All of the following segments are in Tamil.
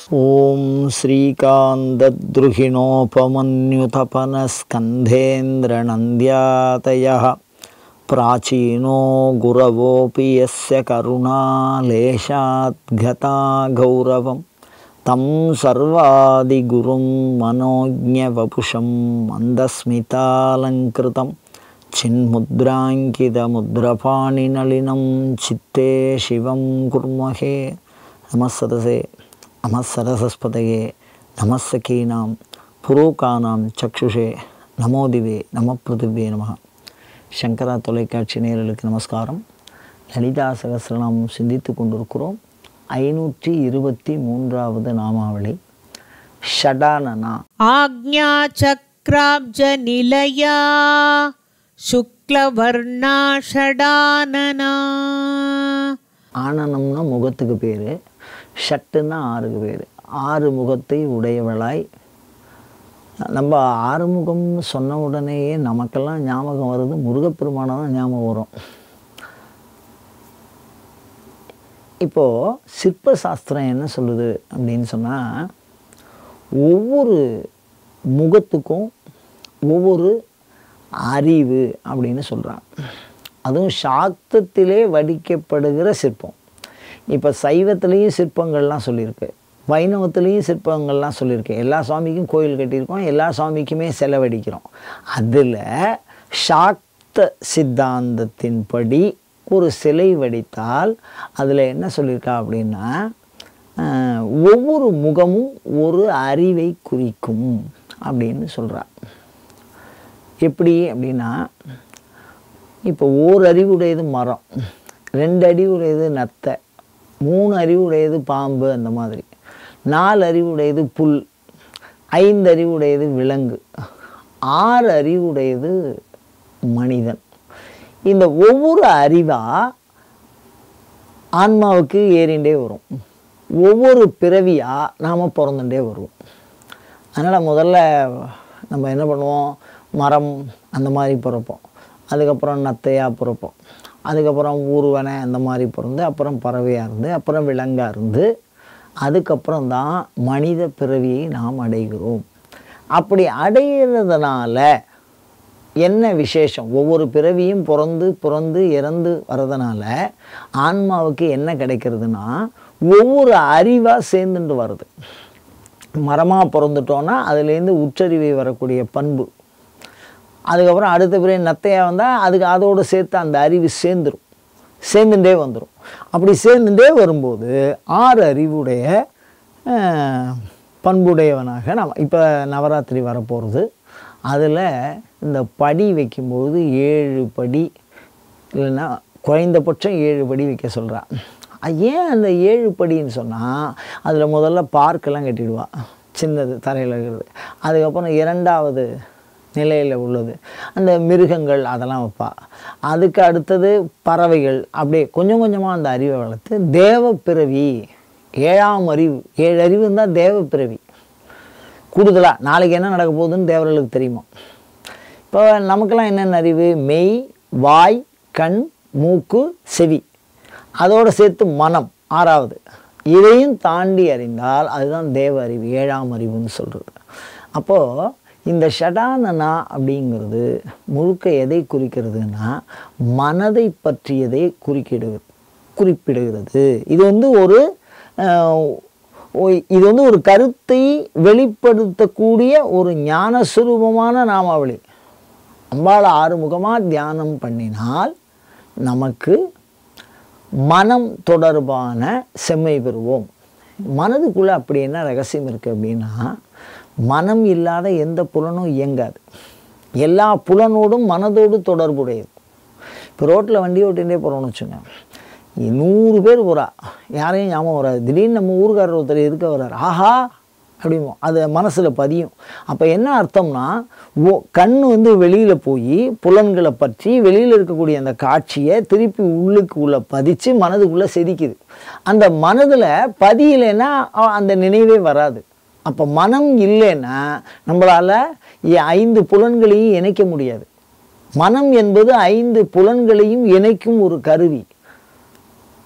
ॐ श्रीकान्तद्रुहिणोपमन्युतपनस्कन्धेन्द्रनन्द्यातयः प्राचीनो गुरवोऽपि यस्य करुणालेशात् गता गौरवं तं सर्वादिगुरुं मनोज्ञवपुषं मन्दस्मितालङ्कृतं चिन्मुद्राङ्कितमुद्रपाणिनलिनं चित्ते शिवं कुर्महे नमस्सदसे நமசரசஸ்பதையே நமசகீனாம் புரோகானாம் சக்ஷுஷே நமோதிவே நம பிருத்திவே நம சங்கரா தொலைக்காட்சி நேயர்களுக்கு நமஸ்காரம் லலிதா சகசிரநாமம் சிந்தித்து கொண்டிருக்கிறோம் ஐநூற்றி இருபத்தி மூன்றாவது நாமாவளி ஷடானனா आज्ञाचक्राब्जनिलया शुक्लवर्णा षडानना ஆனனம்னா முகத்துக்கு பேர் ஷட்டுன்னா ஆறுக்கு பேர் ஆறு முகத்தை உடையவளாய் நம்ம ஆறுமுகம்னு சொன்ன உடனேயே நமக்கெல்லாம் ஞாபகம் வருது முருகப்பெருமானை தான் ஞாபகம் வரும் இப்போது சிற்ப சாஸ்திரம் என்ன சொல்லுது அப்படின்னு சொன்னால் ஒவ்வொரு முகத்துக்கும் ஒவ்வொரு அறிவு அப்படின்னு சொல்கிறான் அதுவும் சாக்தத்திலே வடிக்கப்படுகிற சிற்பம் இப்போ சைவத்துலேயும் சிற்பங்கள்லாம் சொல்லியிருக்கு வைணவத்துலேயும் சிற்பங்கள்லாம் சொல்லியிருக்கு எல்லா சுவாமிக்கும் கோயில் கட்டியிருக்கோம் எல்லா சுவாமிக்குமே செலவடிக்கிறோம் அதில் சாக்த சித்தாந்தத்தின்படி ஒரு சிலை வடித்தால் அதில் என்ன சொல்லியிருக்கா அப்படின்னா ஆஹ், ஒவ்வொரு முகமும் ஒரு அறிவை குறிக்கும் அப்படின்னு சொல்கிறா எப்படி அப்படின்னா இப்போ ஓர் அறிவுடையது மரம் ரெண்டு அறிவுடையது நத்தை மூணு அறிவுடையது பாம்பு அந்த மாதிரி நாலு அறிவுடையது புல் ஐந்து அறிவுடையது விலங்கு ஆறு அறிவுடையது மனிதன் இந்த ஒவ்வொரு அறிவாக ஆன்மாவுக்கு ஏறிண்டே வரும் ஒவ்வொரு பிறவியாக நாம் பிறந்துட்டே வருவோம் அதனால் முதல்ல நம்ம என்ன பண்ணுவோம் மரம் அந்த மாதிரி பிறப்போம் அதுக்கப்புறம் நத்தையாக பிறப்போம் அதுக்கப்புறம் ஊர்வனை அந்த மாதிரி பிறந்து அப்புறம் பறவையாக இருந்து அப்புறம் விலங்காக இருந்து அதுக்கப்புறம் தான் மனித பிறவியை நாம் அடைகிறோம் அப்படி அடைகிறதுனால என்ன விசேஷம் ஒவ்வொரு பிறவியும் பிறந்து பிறந்து இறந்து வரதுனால ஆன்மாவுக்கு என்ன கிடைக்கிறதுனா ஒவ்வொரு அறிவாக சேர்ந்துட்டு வருது மரமாக பிறந்துட்டோன்னா அதுலேருந்து உற்றறிவை வரக்கூடிய பண்பு அதுக்கப்புறம் அடுத்த பிறகு நத்தையாக வந்தால் அதுக்கு அதோடு சேர்த்து அந்த அறிவு சேர்ந்துடும் சேர்ந்துட்டே வந்துடும் அப்படி சேர்ந்துட்டே வரும்போது ஆறு அறிவுடைய அஹ், பண்புடையவனாக நம்ம இப்போ நவராத்திரி வரப்போகிறது அதில் இந்த படி வைக்கும்போது ஏழு படி இல்லைன்னா குறைந்தபட்சம் ஏழு படி வைக்க சொல்கிறா ஏன் அந்த ஏழு படின்னு சொன்னால் அதில் முதல்ல பார்க்கெல்லாம் கட்டிடுவா சின்னது தரையில் இருக்கிறது அதுக்கப்புறம் இரண்டாவது நிலையில் உள்ளது அந்த மிருகங்கள் அதெல்லாம் வைப்பா அதுக்கு அடுத்தது பறவைகள் அப்படியே கொஞ்சம் கொஞ்சமாக அந்த அறிவை வளர்த்து தேவ பிறவி ஏழாம் அறிவு ஏழு அறிவு இருந்தால் தேவ பிறவி கூடுதலாக நாளைக்கு என்ன நடக்க போகுதுன்னு தேவர்களுக்கு தெரியுமா இப்போ நமக்கெல்லாம் என்னென்ன அறிவு மெய் வாய் கண் மூக்கு செவி அதோடு சேர்த்து மனம் ஆறாவது இதையும் தாண்டி அறிந்தால் அதுதான் தேவ அறிவு ஏழாம் அறிவுன்னு சொல்கிறது அப்போது இந்த ஷடானனா அப்படிங்கிறது முழுக்க எதை குறிக்கிறதுனா மனதை பற்றியதை குறிக்கிடு குறிப்பிடுகிறது இது வந்து ஒரு அஹ், ஒ- இது வந்து ஒரு கருத்தை வெளிப்படுத்தக்கூடிய ஒரு ஞானஸ்வரூபமான நாமாவளி அம்பாளை ஆறுமுகமாக தியானம் பண்ணினால் நமக்கு மனம் தொடர்பான செம்மை பெறுவோம் மனதுக்குள்ளே அப்படி என்ன ரகசியம் இருக்குது அப்படின்னா மனம் இல்லாத எந்த புலனும் இயங்காது எல்லா புலனோடும் மனதோடு தொடர்புடையது இப்போ ரோட்டில் வண்டி ஓட்டிகிட்டே போகிறோம்னு வச்சுங்க நூறு பேர் போகிறா யாரையும் ஞாபகம் வராது திடீர்னு நம்ம ஊருக்காரர் ஒருத்தர் எதுக்க வர்றார் ஆஹா அப்படிமோ அது மனசில் பதியும் அப்போ என்ன அர்த்தம்னா ஓ கண் வந்து வெளியில் போய் புலன்களை பற்றி வெளியில் இருக்கக்கூடிய அந்த காட்சியை திருப்பி உள்ளுக்கு உள்ள பதிச்சு மனதுக்குள்ளே செதுக்குது அந்த மனதில் பதியலைன்னா அ- அந்த நினைவே வராது அப்போ மனம் இல்லைன்னா நம்மளால் ஐந்து புலன்களையும் இணைக்க முடியாது மனம் என்பது ஐந்து புலன்களையும் இணைக்கும் ஒரு கருவி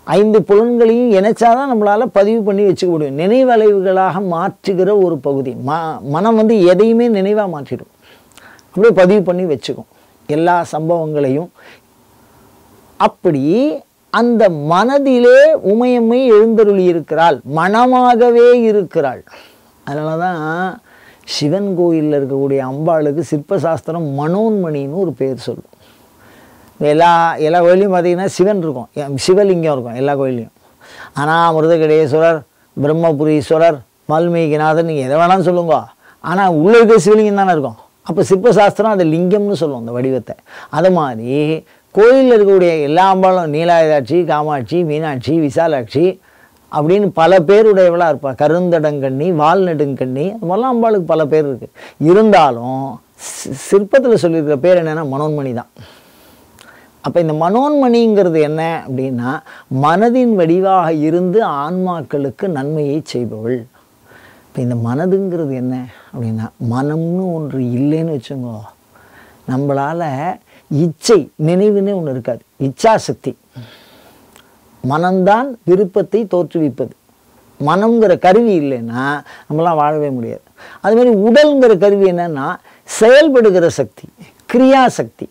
ஐந்து புலன்களையும் இணைச்சாதான் நம்மளால் பதிவு பண்ணி வச்சுக்க முடியும் நினைவலைவுகளாக மாற்றுகிற ஒரு பகுதி ம மனம் வந்து எதையுமே நினைவாக மாற்றிடும் அப்படியே பதிவு பண்ணி வச்சுக்கும் எல்லா சம்பவங்களையும் அப்படி அந்த மனதிலே உமையம்மை எழுந்தருளி இருக்கிறாள் மனமாகவே இருக்கிறாள் அதனால தான் சிவன் கோயிலில் இருக்கக்கூடிய அம்பாளுக்கு சிற்பசாஸ்திரம் மனோன்மணின்னு ஒரு பேர் சொல்லும் எல்லா எல்லா கோயிலையும் பார்த்தீங்கன்னா சிவன் இருக்கும் எ- சிவலிங்கம் இருக்கும் எல்லா கோயிலையும் ஆனால் மிருதகடேஸ்வரர் பிரம்மபுரீஸ்வரர் வால்மீகிநாதன் நீங்கள் எதை வேணாலும் சொல்லுங்க ஆனால் உள்ளே இருக்க சிவலிங்கம் தானே இருக்கும் அப்போ சிற்பசாஸ்திரம் அது லிங்கம்னு சொல்லுவோம் அந்த வடிவத்தை அது மாதிரி கோயிலில் இருக்கக்கூடிய எல்லா அம்பாளும் நீலாயுதாட்சி காமாட்சி மீனாட்சி விசாலாட்சி அப்படின்னு பல பேருடையவளாக இருப்பா கருந்தடங்கண்ணி வால்நெடுங்கண்ணி அது மாதிரிலாம் அம்பாளுக்கு பல பேர் இருக்குது இருந்தாலும் சி- சிற்பத்தில் சொல்லியிருக்கிற பேர் என்னென்னா மனோன்மணி தான் அப்போ இந்த மனோன்மணிங்கிறது என்ன அப்படின்னா மனதின் வடிவாக இருந்து ஆன்மாக்களுக்கு நன்மையை செய்பவள் இப்போ இந்த மனதுங்கிறது என்ன அப்படின்னா மனம்னு ஒன்று இல்லைன்னு வச்சுக்கோ நம்மளால் இச்சை நினைவுன்னு ஒன்று இருக்காது இச்சாசக்தி மனம்தான் விருப்பத்தை தோற்றுவிப்பது மனம்ங்கிற கருவி இல்லைன்னா நம்மளாம் வாழவே முடியாது அது மாதிரி உடல்ங்கிற கருவி என்னன்னா செயல்படுகிற சக்தி கிரியாசக்தி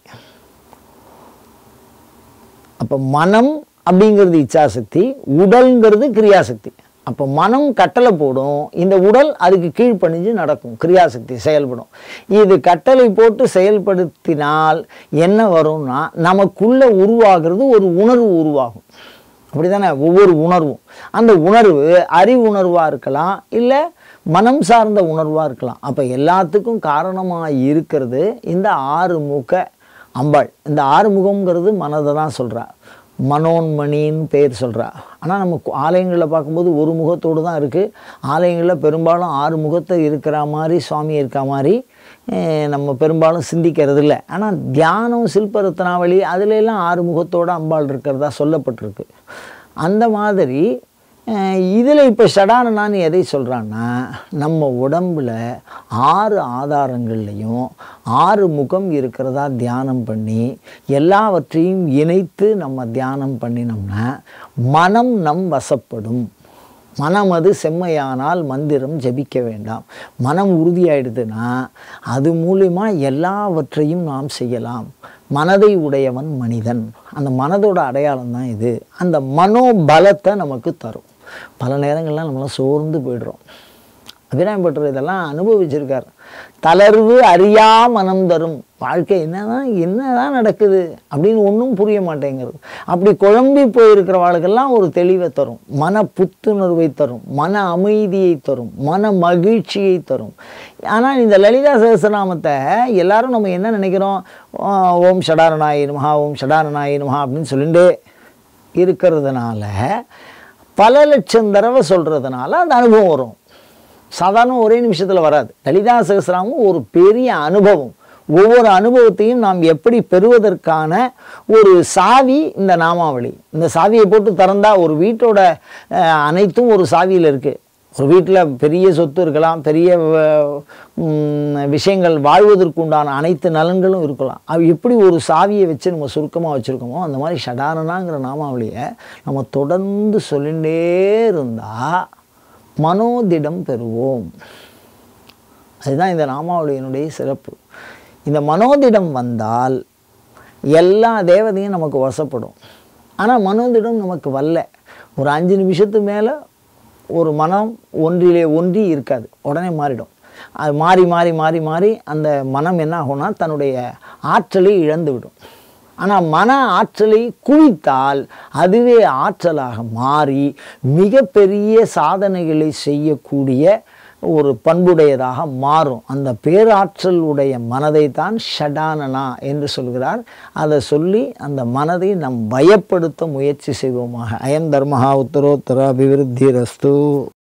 அப்போ மனம் அப்படிங்கிறது இச்சாசக்தி உடல்ங்கிறது கிரியாசக்தி அப்போ மனம் கட்டளை போடும் இந்த உடல் அதுக்கு கீழ்ப்பணிஞ்சு நடக்கும் கிரியாசக்தி செயல்படும் இது கட்டளை போட்டு செயல்படுத்தினால் என்ன வரும்னா நமக்குள்ள உருவாகிறது ஒரு உணர்வு உருவாகும் அப்படிதானே ஒவ்வொரு உணர்வும் அந்த உணர்வு அறிவுணர்வாக இருக்கலாம் இல்லை மனம் சார்ந்த உணர்வாக இருக்கலாம் அப்போ எல்லாத்துக்கும் காரணமாக இருக்கிறது இந்த ஆறு முக அம்பாள் இந்த ஆறுமுகம்ங்கிறது மனதை தான் சொல்கிறா மனோன்மணின்னு பேர் சொல்கிறா ஆனால் நம்ம கு- ஆலயங்களில் பார்க்கும்போது ஒரு முகத்தோடு தான் இருக்குது ஆலயங்களில் பெரும்பாலும் ஆறு முகத்தை இருக்கிற மாதிரி சுவாமி இருக்க மாதிரி அஹ், நம்ம பெரும்பாலும் சிந்திக்கிறது இல்லை ஆனால் தியானம் சில்ப ரத்னாவளி அதுல எல்லாம் ஆறு முகத்தோட அம்பாள் இருக்கிறதா சொல்லப்பட்டிருக்கு அந்த மாதிரி இதில் இப்போ ஷடானனான்னு எதை சொல்கிறான்னா நம்ம உடம்புல ஆறு ஆதாரங்கள்லையும் ஆறு முகம் இருக்கிறதா தியானம் பண்ணி எல்லாவற்றையும் இணைத்து நம்ம தியானம் பண்ணினோம்னா மனம் நம் வசப்படும் மனம் அது செம்மையானால் மந்திரம் ஜபிக்க வேண்டாம் மனம் உறுதியாயிடுதுன்னா அது மூலிமா எல்லாவற்றையும் நாம் செய்யலாம் மனதை உடையவன் மனிதன் அந்த மனதோட அடையாளம் தான் இது அந்த மனோபலத்தை நமக்கு தரும் பல நேரங்கள்லாம் நம்மளாம் சோர்ந்து போயிடுறோம் அபிராமி பட்டர் இதெல்லாம் அனுபவிச்சிருக்கார் தளர்வு அறியா மனம் தரும் வாழ்க்கை என்னதான் என்னதான் நடக்குது அப்படின்னு ஒன்றும் புரிய மாட்டேங்கிறது அப்படி குழம்பி போயிருக்கிறவாளுக்கெல்லாம் ஒரு தெளிவை தரும் மன புத்துணர்வை தரும் மன அமைதியை தரும் மன மகிழ்ச்சியை தரும் ஆனால் இந்த லலிதா சகஸ்ரநாமத்தை எல்லாரும் நம்ம என்ன நினைக்கிறோம் ஆ, ஓம் ஷடாரணாய நமஹா ஓம் ஷடாரணாய நமஹா அப்படின்னு சொல்லிட்டு இருக்கிறதுனால பல லட்சம் தடவை சொல்கிறதுனால அந்த அனுபவம் வரும் சாதாரண ஒரே நிமிஷத்தில் வராது லலிதா சகஸ்ராமும் ஒரு பெரிய அனுபவம் ஒவ்வொரு அனுபவத்தையும் நாம் எப்படி பெறுவதற்கான ஒரு சாவி இந்த நாமாவளி இந்த சாவியை போட்டு திறந்தா ஒரு வீட்டோட அஹ், அனைத்தும் ஒரு சாவியில் இருக்குது ஒரு வீட்டில் பெரிய சொத்து இருக்கலாம் பெரிய வ- ம், விஷயங்கள் வாழ்வதற்கு உண்டான அனைத்து நலன்களும் இருக்கலாம் அது எப்படி ஒரு சாவியை வச்சு நம்ம சுருக்கமாக வச்சுருக்கோமோ அந்த மாதிரி ஷடானனாங்கிற நாமாவளியை நம்ம தொடர்ந்து சொல்லிகிட்டே இருந்தால் மனோதிடம் பெறுவோம் அதுதான் இந்த நாமாவளியினுடைய சிறப்பு இந்த மனோதிடம் வந்தால் எல்லா தேவதையும் நமக்கு வசப்படும் ஆனால் மனோதிடம் நமக்கு வரல ஒரு அஞ்சு நிமிஷத்துக்கு மேலே ஒரு மனம் ஒன்றிலே ஒன்றி இருக்காது உடனே மாறிடும் அது மாறி மாறி மாறி மாறி அந்த மனம் என்ன ஆகும்னா தன்னுடைய ஆற்றலை இழந்து விடும் ஆனால் மன ஆற்றலை குவித்தால் அதுவே ஆற்றலாக மாறி மிகப்பெரிய சாதனைகளை செய்யக்கூடிய ஒரு பண்புடையதாக மாறும் அந்த பேராற்றல் உடைய மனதை தான் ஷடானனா என்று சொல்கிறார் அதை சொல்லி அந்த மனதை நம் பயப்படுத்த முயற்சி செய்வோமாக அயம் தர்மஹா உத்தரோத்தர அபிவிருத்தி ரஸ்து